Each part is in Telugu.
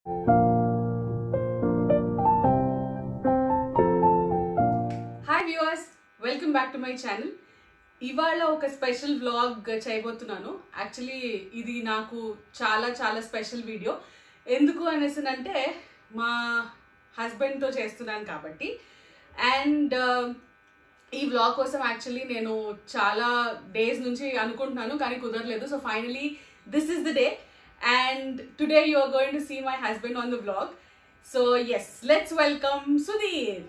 Hi viewers welcome back to my channel ఇవాళ ఒక స్పెషల్ వ్లాగ్ చేయబోతున్నాను యాక్చువల్లీ ఇది నాకు చాలా చాలా స్పెషల్ వీడియో ఎందుకు అనేసి అంటే మా హస్బెండ్తో చేస్తున్నాను కాబట్టి అండ్ ఈ వ్లాగ్ కోసం యాక్చువల్లీ నేను చాలా డేస్ నుంచి అనుకుంటున్నాను కానీ కుదరలేదు so finally this is the day and today you are going to see my husband on the vlog so yes let's welcome Sudheer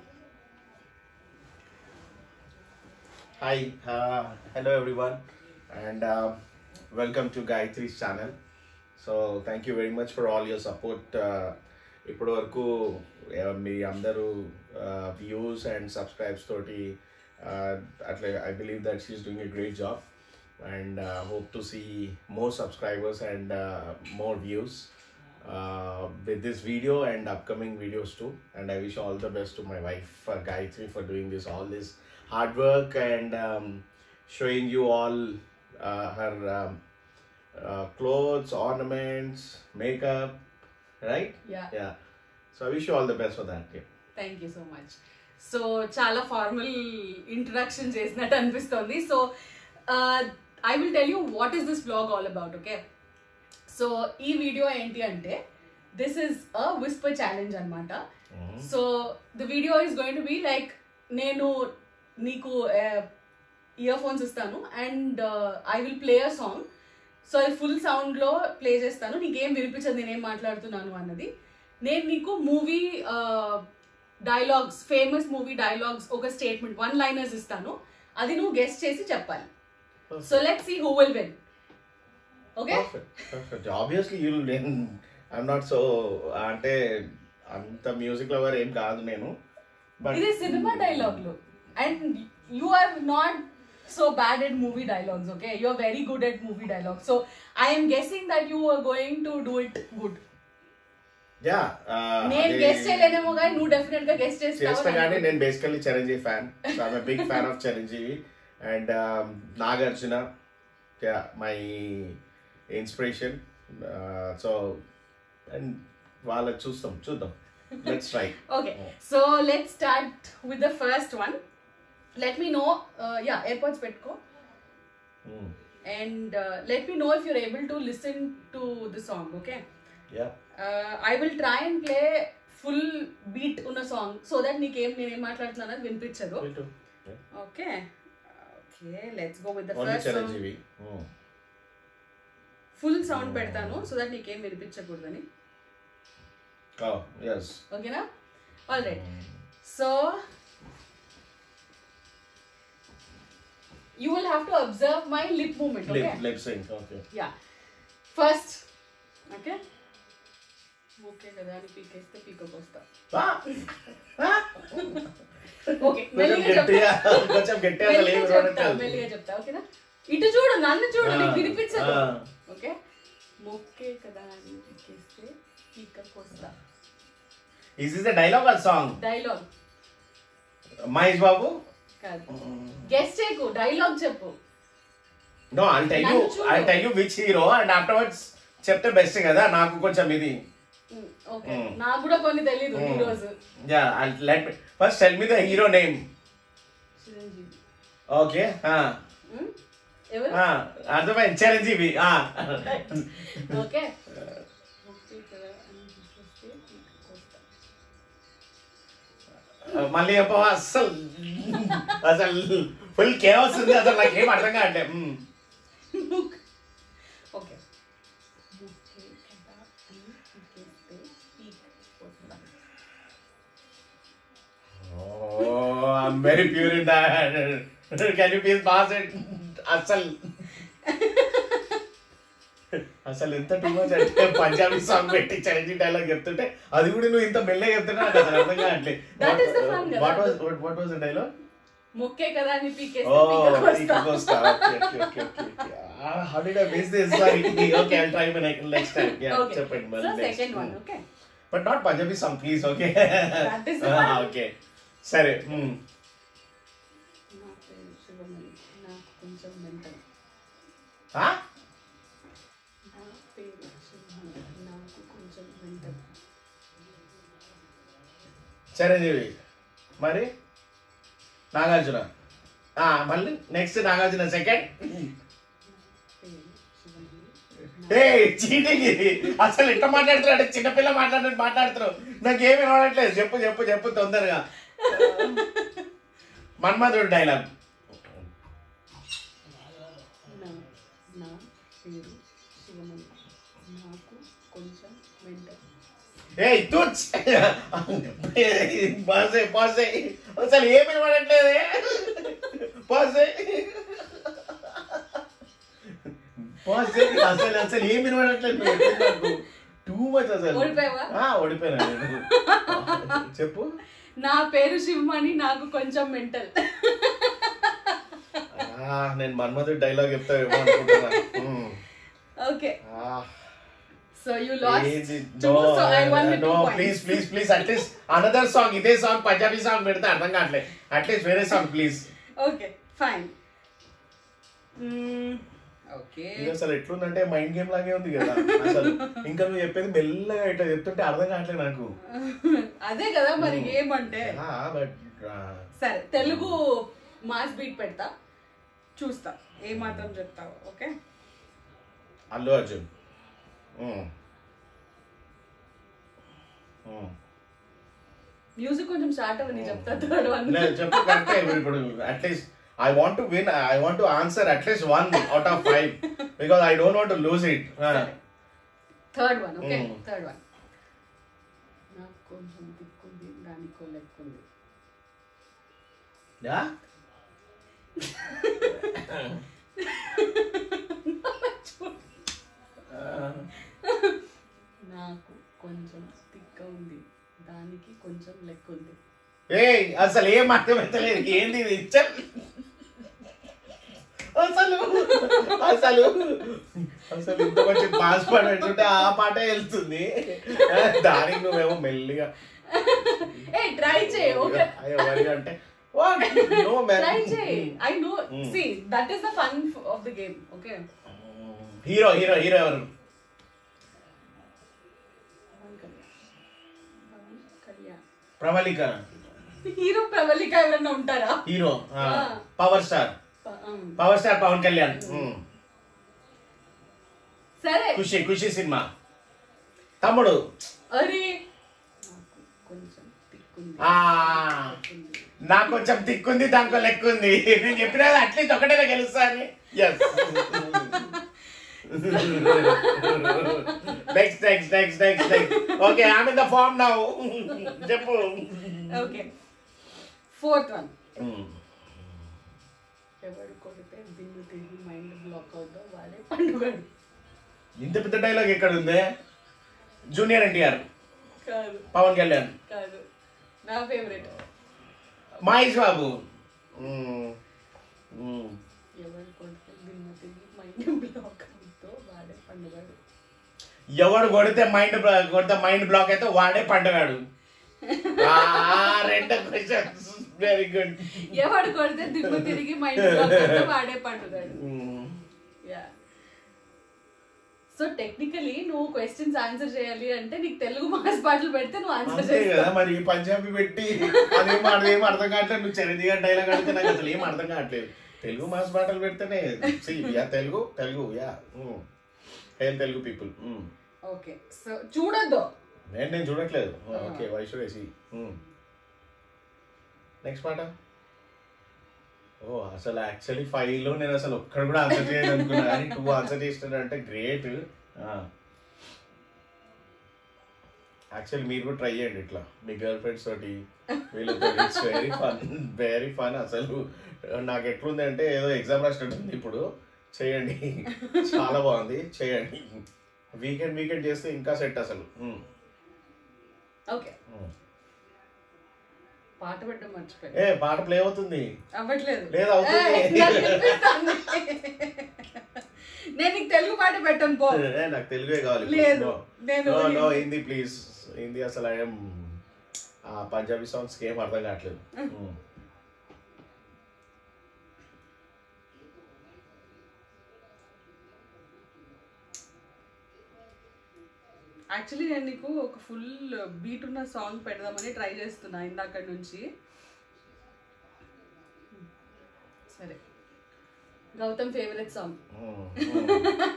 Hi, uh, hello everyone, and uh, welcome to Gayatri's channel. So thank you very much for all your support. Uh, ఇప్పటి వరకు uh, మీ అందరూ వ్యూస్ అండ్ సబ్స్క్రైబ్స్ తోటి uh, అట్లా I believe that she's doing a great job and hope to see more subscribers and more views with this video and upcoming videos too. And I wish all the best to my wife for Gayatri for doing this all this hard work and um, showing you all uh, her um, uh, clothes, ornaments, makeup, right? Yeah. Yeah. So I wish you all the best for that. Yeah. Thank you so much so చాలా ఫార్మల్ ఇంట్రడక్షన్ చేసినట్టు అనిపిస్తుంది so I will tell you what is this blog all about okay so ఈ వీడియో ఏంటి అంటే this is a whisper challenge అనమాట so the video is going to be like నేను నీకు ఇయర్ ఫోన్స్ ఇస్తాను and I will play a song so అది ఫుల్ సౌండ్లో ప్లే చేస్తాను నీకేం వినిపించదు నేనేం మాట్లాడుతున్నాను అన్నది నేను నీకు movie dialogues famous movie dialogues ఒక స్టేట్మెంట్ వన్ లైనర్స్ ఇస్తాను అది నువ్వు గెస్ట్ చేసి చెప్పాలి so let see who will win okay Perfect. Perfect. Obviously, you'll. I'm not so. అంటే అంత మ్యూజిక్ లవర్ ఏం కాదు నేను బట్ ఇది సినిమా డైలాగ్లు and you are not so bad at movie dialogues okay you are very good at movie dialogues so I'm guessing that you are going to do it good yeah నేను గెస్ట్ చేయలేనేమో కానీ నువ్వు డెఫినెట్ గా గెస్ట్ చేస్తా కానీ చేస్తావు నేను basically Chiranjeevi fan so I'm big fan of Chiranjeevi and Nagarjuna yeah my inspiration so and వాళ్ళ చూస్తాం చూద్దాం let's try okay so let start with the first one let me know yeah airports పెట్టుకో and let me know if you're able to listen to the song okay yeah I will try and play full beat ఉన్న సాంగ్ సో దట్ నీకేం నేనేం మాట్లాడుతున్నాను అది వినిపించదు okay okay let's go with the only first song Chiranjeevi full sound పెడతాను సో దట్ నీకేం వినిపించకూడదని ఎస్ ఓకేనా all right so you will have to observe my lip movement okay lip lip sync okay yeah first okay okay కదా అని పీకేస్తే పీకకు వస్తా ఓకే కొంచెం మెల్లిగా గట్టిగా చెప్తా కొంచెం గట్టిగా అసలు మెల్లిగా ఏం చెప్తా రావట్లేదు. మెల్లిగా చెప్తా ఓకేనా ఇటు చూడు నన్ను చూడు నీకు ఆ, వినిపించదు ఆ. ఓకే మొక్కే కదా అని పీకేస్తే పీకకు వస్తా is is the dialogue or song dialogue Mahesh Babu కాదు గెస్ట్ చేయకు డైలాగ్ చెప్పు నో ఐ టెల్ యూ నన్ను చూడు. I tell you which hero and afterwards చెప్తే బెస్ట్ కదా నాకు కొంచెం ఇది ఓకే Mm. నాకు కూడా కొన్ని తెలీదు ఈ రోజు yeah let first tell me the hero name Chiranjeevi okay Mm? ఎవరు అర్థమైంది చిరంజీవి ఆ. ఓకే మొక్కే కదా అని పీకేస్తే పీకకు వస్తా మళ్ళీ చెప్పవా అస్సలు అసలు ఫుల్ కేవస్ ఉంది అసలు నాకు ఏం అర్థం కావట్లే మ్మ్. ఓకే మొక్కే కదా అని పీకేస్తే పీకకు వస్తా Oh, I'm very pure in that. Can you please pass it? అసలు అసలు ఎంత టూ మచ్ అంటే పంజాబీ సాంగ్ పెట్టి చిరంజీవి డైలాగ్ చెప్తుంటే అది కూడా నువ్వు ఇంత మెల్లగా చెప్తున్నా నాకు అసలు అర్థం కావట్లే That is the fun కదా. What was what was dialogue మొక్కే కదా అని పీకేస్తే ఓ పీకకు వస్తా ఇంకొస్తా okay okay okay okay how did I miss this sorry okay I try my next time yeah okay చెప్పండి సో మళ్ళీ second one okay but not Punjabi song please okay That is the one. Okay సరే మ్మ్. నా పేరు శివమణి నాకు కొంచెం మెంటల్ ఆ? నా పేరు శివమణి నాకు కొంచెం మెంటల్ చిరంజీవి మరి నాగార్జున ఆ, మళ్ళీ నెక్స్ట్ నాగార్జున సెకండ్ ఏ చీటింగ్ ఇది అసలు ఎట్లా మాట్లాడుతున్నాడు చిన్నపిల్ల మాట్లాడినట్టు మాట్లాడుతున్నావు నాకు ఏమి వినవట్లేదు చెప్పు చెప్పు చెప్పు తొందరగా మన్మధుడు డైలాగ్ నా నా పేరు శివమణి నాకు కొంచెం మెంటల్ ఏ తుచ్ పాసే పాసే అసలు ఏమి వినవట్లేదే పాసే పాసే అసలు అసలు ఏమి వినవట్లేదు టూ మచ్ అసలు ఓడిపోయావా? ఆ, ఓడిపోయినా నేను. చెప్పు నా పేరు శివమణి నాకు కొంచెం మెంటల్ ఆ, నేను మన్మధుడు డైలాగ్ చెప్తావేమో అనుకుంటున్నా ఉమ్. ఓకే ఆ, సో యు లాస్ట్ ఏది? Two No, so I won no, please, please, please, at least another song. ఇదే సాంగ్ పంజాబీ సాంగ్ పెడితే అర్థం కావట్లేదు అట్లీస్ట్ వేరే song please okay fine okay ఇది అసలు ఎట్లుందంటే మైండ్ గేమ్ లాగే ఉంది కదా అసలు ఇంకా నువ్వు చెప్పేది మెల్లగా ఇట్లా చెప్తుంటే అర్థం కావట్లేదు నాకు అదే కదా మరి ఏమంటే బట్ సరే తెలుగు మాస్ బీట్ పెడతా చూస్తా ఏ మాత్రం చెప్తావు okay Allu Arjun um. Um. Music కొంచెం స్టార్ట్ అవ్వని చెప్తా థర్డ్ వన్ లేదు చెప్పు కరెక్టే ఇప్పుడు at least I want to win I want to answer at least one out of five because I don't want to lose it third one okay Mm. Third one నాకు కొంచెం దిక్కుంది దానికో లెక్కుంది యా నాకు కొంచెం తిక్క ఉంది దానికి కొంచెం లెక్క ఉంది ఏ అసలు ఏం అర్థమైతలేదు ఏంది ఇది ఇచ్చల్ అసలు అసలు అసలు ఇంత మంచి పాస్ పాట పెట్టుకుంటే ఆ పాటే వెళ్తుంది దానికి నువ్వేమో మెల్లిగా ఏ ట్రై చేయి ఓకే అయ్యో మరి అంటే నో ట్రై చేయి I know Mm. See that is the fun of the game okay hero hero hero ఎవరు ప్రవళిక హీరో ప్రవళిక ఎవరన్నా ఉంటారా హీరో ఆ. పవర్ స్టార్ ప- um, power star Pawan Kalyan um. సరే ఖుషి ఖుషి సినిమా తమ్ముడు అరే నాకు కొంచెం తిక్కుంది ఆ నాకు కొంచెం తిక్కుంది దానికో లెక్క ఉంది నేను చెప్పినా అట్లీస్ట్ ఒకటే గెలుస్తా అని yes next next next next next okay I in the form now చెప్పు ఓకే ఫోర్త్ వన్ ఎవడు కొడితే దిన్ను తిరిగి మైండ్ బ్లాక్ అవుతుందో వాడే పండుగడు ఇంత పెద్ద డైలాగ్ ఎక్కడ ఉంది జూనియర్ ఎన్టీఆర్ కాదు పవన్ కళ్యాణ్ కాదు నా ఫేవరెట్ మహేష్ బాబు మ్మ్. మ్మ్. ఎవడు కొడితే దిన్ను తిరిగి మైండ్ బ్లాక్ అవుతుందో వాడే పండుగడు ఎవడు కొడితే మైండ్ కొడితే మైండ్ బ్లాక్ అయితే వాడే పండుగాడు ఆ, రెండు క్వశ్చన్స్ వెరీ గుడ్ ఎవడు కొడితే దిమ్ము తిరిగి మైండ్ బ్లాక్ అవుతుందో వాడే పండుగడు యా సో టెక్నికలీ నువ్వు క్వశ్చన్స్ ఆన్సర్ చేయాలి అంటే నీకు తెలుగు మాస్ పాటలు పెడితే నువ్వు ఆన్సర్ అంతే కదా చేస్తావు మరి పంజాబీ పెట్టి అదేం అదేం అర్థం కావట్లేదు నువ్వు చిరంజీవి గారి డైలాగ్ అడిగితే నాకు అసలు ఏం అర్థం కావట్లేదు తెలుగు మాస్ పాటలు పెడితేనే see, yeah Telugu Telugu yeah hail Telugu people okay so చూడొద్దు నేను నేను చూడట్లేదు ఓకే వైశ్వరేసి నెక్స్ట్ పాట ఓ అసలు యాక్చువల్లీ ఫైవ్ లో నేను అసలు ఒక్కడ కూడా ఆన్సర్ చేయలేదు అనుకున్నా కానీ టూ ఆన్సర్ చేస్తున్నాడు గ్రేట్ యాక్చువల్లీ మీరు కూడా ట్రై చేయండి ఇట్లా మీ గర్ల్ ఫ్రెండ్స్ తోటి వీళ్ళతో it's very fun very fun అసలు నాకు ఎట్లుంది అంటే ఏదో ఎగ్జామ్ రాసినట్టుంది ఇప్పుడు చేయండి చాలా బాగుంది చేయండి వీకెండ్ వీకెండ్ చేస్తే ఇంకా సెట్ అసలు ఉమ్, ఓకే ఉమ్. పాట పెట్టడం మర్చిపోయి ఏ పాట ప్లే అవుతుంది అవ్వట్లేదు లేదు, అవుతుంది. ఏయ్, నాకు వినిపిస్తుంది. నేను నీకు తెలుగు పాట పెట్టను పో ఏ, నాకు తెలుగే కావాలి లేదు, నేను no no Hindi. Hindi please Hindi అసలు ఐఎమ్ ఆ పంజాబీ సాంగ్స్ ఏం అర్థం కావట్లేదు ఉమ్. ఐ యాక్చువల్లీ నేను నీకు ఒక ఫుల్ బీట్ ఉన్న సాంగ్ పెడదామని ట్రై చేస్తున్నా ఇందాక నుంచి సరే గౌతమ్ ఫేవరెట్ సాంగ్ మ్మ్. మ్మ్.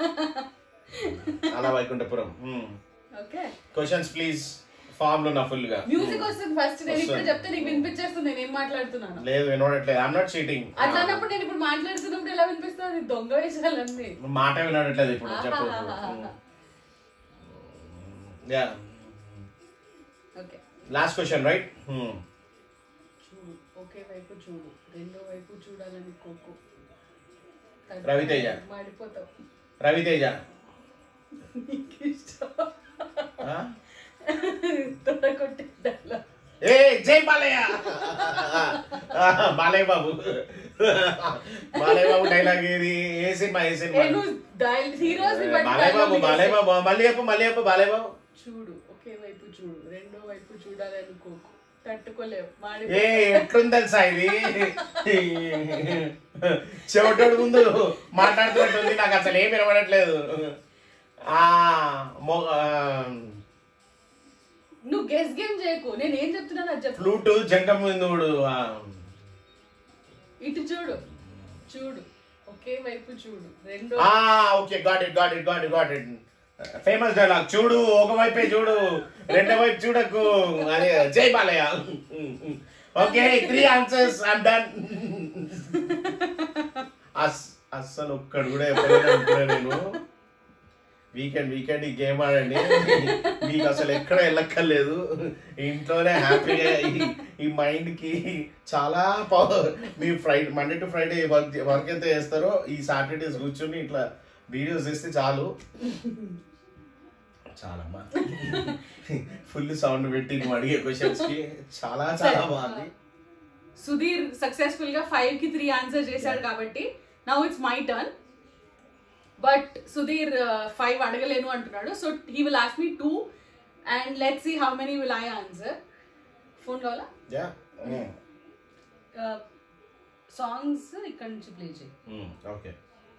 అలా Vaikunthapuram okay questions please form లో నా ఫుల్ గా మ్యూజిక్ వస్తుంది ఫస్ట్ నేను ఇప్పుడు వస్తుంది. చెప్తే నీకు వినిపించేస్తుంది నేను ఏం మాట్లాడుతున్నాను లేదు వినోడట్లేదు ఐఎమ్ నాట్ చీటింగ్ అట్లా అన్నప్పుడు నేను ఇప్పుడు మాట్లాడుతున్నప్పుడు ఎలా వినిపిస్తుంది దొంగ వేషాలన్నీ మాట వినడట్లేదు ఇప్పుడు చెప్పు ఆహాహాహా. Yeah okay last question right చూడు ఒకే వైపు చూడు రెండో వైపు చూడాలని కోకు రవితేజ. మాడిపోతావు రవితేజ నీకు ఇష్టం ఆ? తొడగొట్టే dialogue. ఏ జై బాలయ్య బాలయ్య బాబు బాలయ్య బాబు డైలాగ్ ఏది ఏ సినిమా ఏ ఏ సినిమా నువ్వు dial- heroes ని బట్టి బాలయ్య బాబు dialogue బాలయ్య వేసేయ్. బాబు మళ్ళీ చెప్పు మళ్ళీ చెప్పు బాలయ్య బాబు చూడు ఒకే వైపు చూడు రెండో వైపు చూడాలని కోకు తట్టుకోలేవు ఏ మాడిపోతావు ఎట్లుంది తెలుసా ఇది చెవిటోడు ముందు మాట్లాడుతున్నట్టుంది నాకు అసలు ఏం వినబడట్లేదు ఆ మొ- ఆ, నువ్వు గెస్ గేమ్ చేయకు నేను ఏం చెప్తున్నాను అది చెప్పు ఫ్లూట్ జంగం ముందుడు ఆ, ఇటు చూడు చూడు ఒకే వైపు చూడు రెండో ఆ okay got it got it got it got it famous dialogue చూడు ఒక వైపే చూడు రెండో వైపు చూడకు అదే జై Balayya okay three answers I'm done అస్సలు ఒక్కడు కూడా ఎప్పుడైనా అనుకున్నా నేను వీకెండ్ వీకెండ్ ఈ గేమ్ ఆడండి మీకు అసలు ఎక్కడ వెళ్ళక్కర్లేదు ఇంట్లోనే హ్యాపీగా ఈ- ఈ మైండ్ కి చాలా పవర్ మీరు Friday Monday to Friday work work ఎంత చేస్తారో ఈ సాటర్డేస్ కూర్చొని ఇట్లా వీడియోస్ చేస్తే చాలు చాలమ్మా ఫుల్ సౌండ్ పెట్టి నువ్వు అడిగే క్వశ్చన్స్ కి చాలా చాలా బాగుంది సుధీర్ సక్సెస్ఫుల్ గా ఫైవ్ కి త్రీ ఆన్సర్ చేశాడు కాబట్టి now it's my turn but Sudheer five అడగలేను అంటున్నాడు so he will ask me two and let see how many will I answer phone లో యా సాంగ్స్ ఇక్కడ నుంచి ప్లే చేయి okay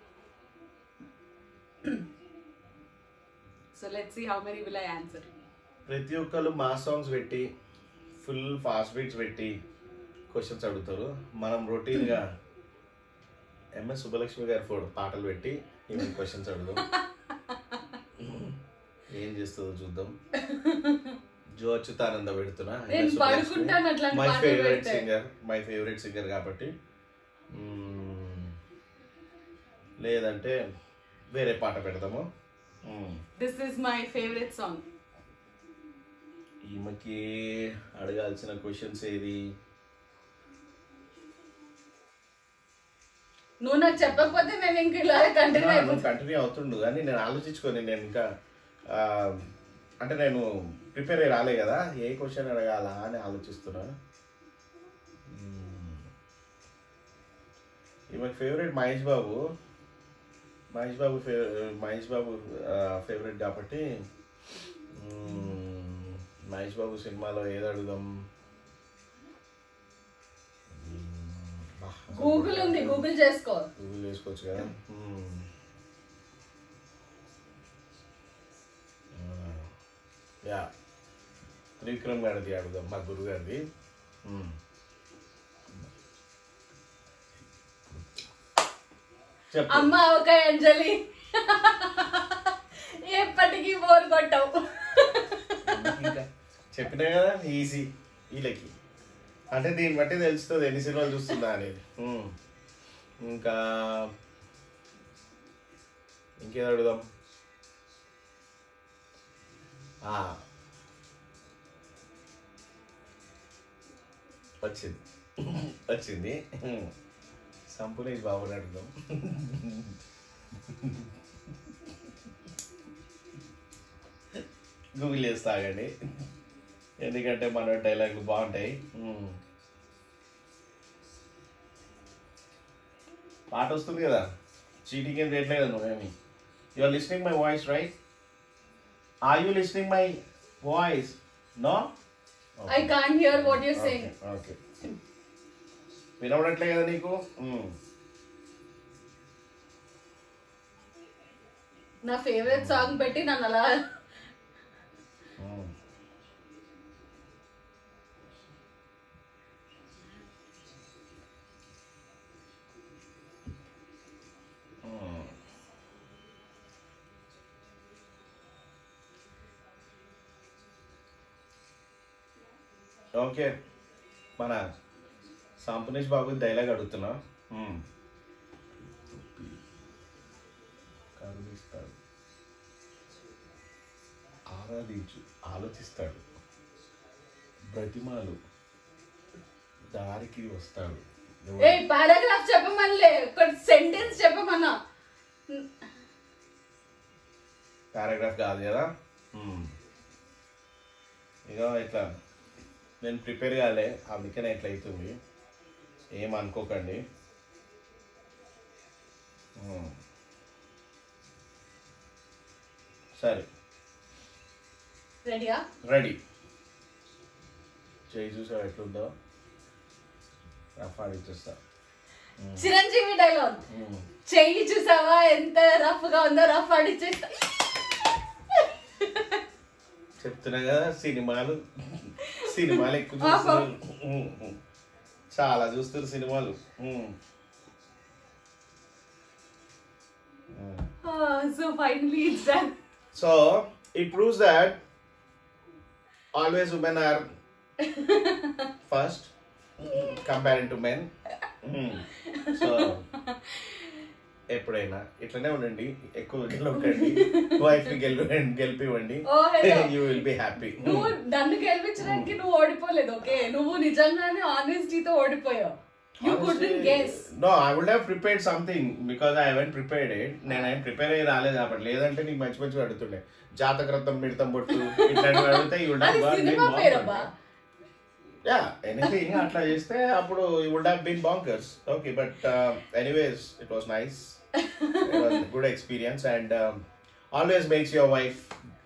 so let see how many will I answer ప్రతి ఒక్కరు మా సాంగ్స్ పెట్టి ఫుల్ ఫాస్ట్ బీట్స్ పెట్టి క్వశ్చన్స్ అడుగుతారు మనం రొటీన్గా ఎంఎస్ సుబ్బలక్ష్మి గారి ఫోటో పాటలు పెట్టి ఈమె క్వశ్చన్స్ అడుగుదాం ఏం చేస్తుందో చూద్దాం జో అచ్యుతానంద పెడుతున్నా నేను పడుకుంటాను అట్లాంటి మై పాటలు ఫేవరెట్ పెడితే. సింగర్ మై ఫేవరెట్ సింగర్ కాబట్టి మ్మ్. లేదంటే వేరే పాట పెడదాము మ్మ్. This is my favourite song ఈమెకి అడగాల్సిన క్వశ్చన్స్ ఏది నువ్వు నాకు చెప్పకపోతే నేను ఇంక ఇలా కంటిన్యూ నువ్వు అయిపోతాను కంటిన్యూ అవుతుండు కానీ నేను ఆలోచించుకొని నేను ఇంకా ఆ, అంటే నేను ప్రిపేర్ అయ్యి రాలే కదా ఏ క్వశ్చన్ అడగాలా అని ఆలోచిస్తున్నా మ్మ్. ఈమెకి ఫేవరెట్ మహేష్ బాబు మహేష్ బాబు ఫేవ- మహేష్ బాబు ఫేవరెట్ కాబట్టి మ్మ్, మహేష్ బాబు సినిమాలో ఏది అడుగుదాం మ్మ్, బా, అసలు గూగుల్ ఉంది గూగుల్ చేసుకో గూగుల్ చేసుకోవచ్చు కదా మ్మ్. ఆ, యా త్రివిక్రమ్ గారిది అడుగుదాం మా గురువు గారిది మ్మ్. చెప్పు అమ్మ ఒక అంజలి ఎప్పటికీ బోర్ కొట్టవు ఇంకా చెప్పినా కదా ఈజీ వీళ్ళకి అంటే దీన్ని బట్టి తెలుస్తుంది ఎన్ని సినిమాలు చూస్తుందా అనేది మ్మ్. ఇంకా ఇంకేదో అడుగుదాం ఆ. వచ్చింది వచ్చింది సంపూర్ణేష్ బాబుని అడుగుదాం గూగుల్ చేసి తాగండి ఎందుకంటే మన డైలాగులు బాగుంటాయి మ్మ్. పాట వస్తుంది కదా చీటింగ్ ఏం చేయట్లేదు నువ్వేమి you are listening my voice right are you listening my voice no I can't hear what you saying okay వినవడట్లే కదా నీకు మ్మ్. నా ఫేవరెట్ సాంగ్ పెట్టి నన్ను అలా ఓకే మన సాంపనేష్ బాబు డైలాగ్ అడుగుతున్నా మ్మ్. కరుణిస్తాడు ఆరాధించు ఆలోచిస్తాడు బ్రతిమాలు దారికి వస్తాడు ఏ పారాగ్రాఫ్ చెప్పమనిలే ఒక సెంటెన్స్ చెప్పమన్నా పారాగ్రాఫ్ కాదు కదా మ్మ్. ఇక ఇట్లా నేను ప్రిపేర్ కాలే అందుకనే ఇట్లా అవుతుంది ఏం అనుకోకండి మ్మ్. సరే రెడీయా రెడీ చేయి చూసా ఎట్లుందో రఫ్ ఆడిచ్చేస్తా చిరంజీవి డైలాగ్ మ్మ్. చెయ్యి చూసావా ఎంత రఫ్ గా ఉందో రఫ్ ఆడిచ్చేస్తా చెప్తున్నా కదా సినిమాలు సినిమాలు ఎక్కువ చూస్తున్నారు మ్మ్. చాలా చూస్తారు సినిమాలు మ్మ్. మ్మ్. So finally it's done So it proves that always women are first comparing to men. Mm. So ఎప్పుడైనా ఇట్లనే ఉండండి ఎక్కువ గెలవకండి వైఫ్ ని గెలిపి గెలిపివ్వండి Oh, hello. You will be happy నువ్వు నన్ను గెలిపించడానికి నువ్వు ఓడిపోలేదు ఓకే నువ్వు నిజంగానే ఆనెస్టీతో ఓడిపోయావు you could guess no I would have prepared something because I haven't prepared it నేను ఏం ప్రిపేర్ అయ్యి రాలేదు కాబట్టి లేదంటే నీకు మంచి మంచి అడుగుతుండే జాతక రత్నం మిడతం బొట్టు ఇట్లాంటివి అడిగితే యూ వుడ్ అది హావ్ సినిమా పేరబ్బా యా ఎనీథింగ్ అట్లా చేస్తే అప్పుడు you would have been bonkers okay but anyways it was nice it was good experience and always makes your wife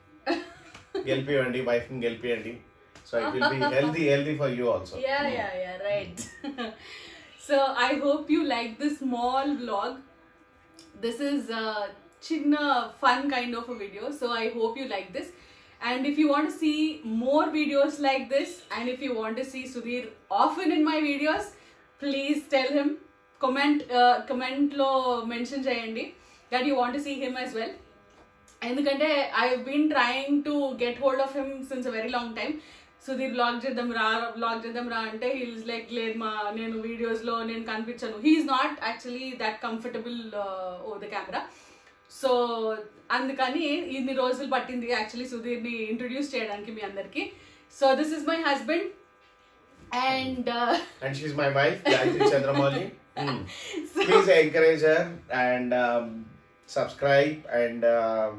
గెలిపియండి వైఫ్ ని గెలిపియండి so it will be healthy healthy for you also Yeah, yeah, yeah, right. so I hope you like this small vlog. This is a chinna fun kind of a video. So I hope you like this. And if you want to see more videos like this, and if you want to see Sudhir often in my videos, please tell him. Comment, uh, comment lo mention cheyandi that you want to see him as well. ఎందుకంటే I been trying to get hold of him since a very long time Sudheer blog చేద్దాం రా బ్లాగ్ చేద్దాం రా అంటే హీస్ లైక్ లేదు మా నేను videos లో నేను కనిపించను he's not actually that comfortable on the camera so అందుకని ఇన్ని రోజులు పట్టింది యాక్చువల్లీ సుధీర్ని ఇంట్రొడ్యూస్ చేయడానికి మీ అందరికి so this is my husband and And she's my wife, Gayatri Chandramouli. Mm. Please encourage her and um, subscribe and um,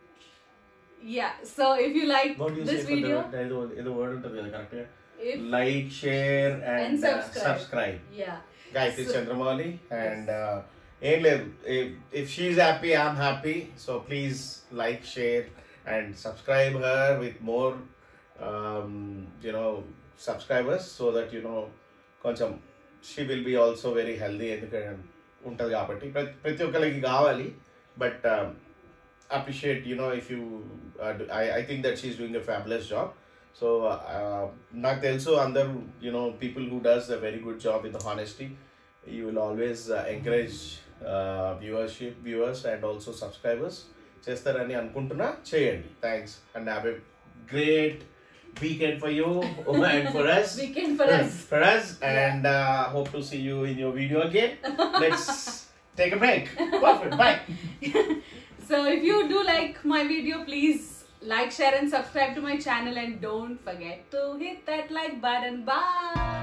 yeah so if you like what do you this say for video the ఏదో ఏదో word ఉంటుంది కదా correct గా If- like share and, And uh, subscribe. subscribe. Yeah Gayatri So- Chandramouli and uh, ఏం లేదు if, if she's happy I'm happy so please like share and subscribe her with more um, you know subscribers so that you know కొంచెం she will be also very healthy ఎందుకంటే ఉంటుంది కాబట్టి ప్రతి ప్రతి ఒక్కరికి కావాలి but appreciate you know if you I I think that she's doing a fabulous job so నాకు తెలుసు అందరూ you know people who does a very good job with honesty you will always encourage viewership viewers and also subscribers చేస్తారని అనుకుంటున్నా చేయండి thanks and have a great weekend for you and for us. Weekend for us For us, and uh, hope to see you in your video again. Let's take a break. Perfect. Bye. So if you do like my video, please like, share and subscribe to my channel and don't forget to hit that like button. Bye.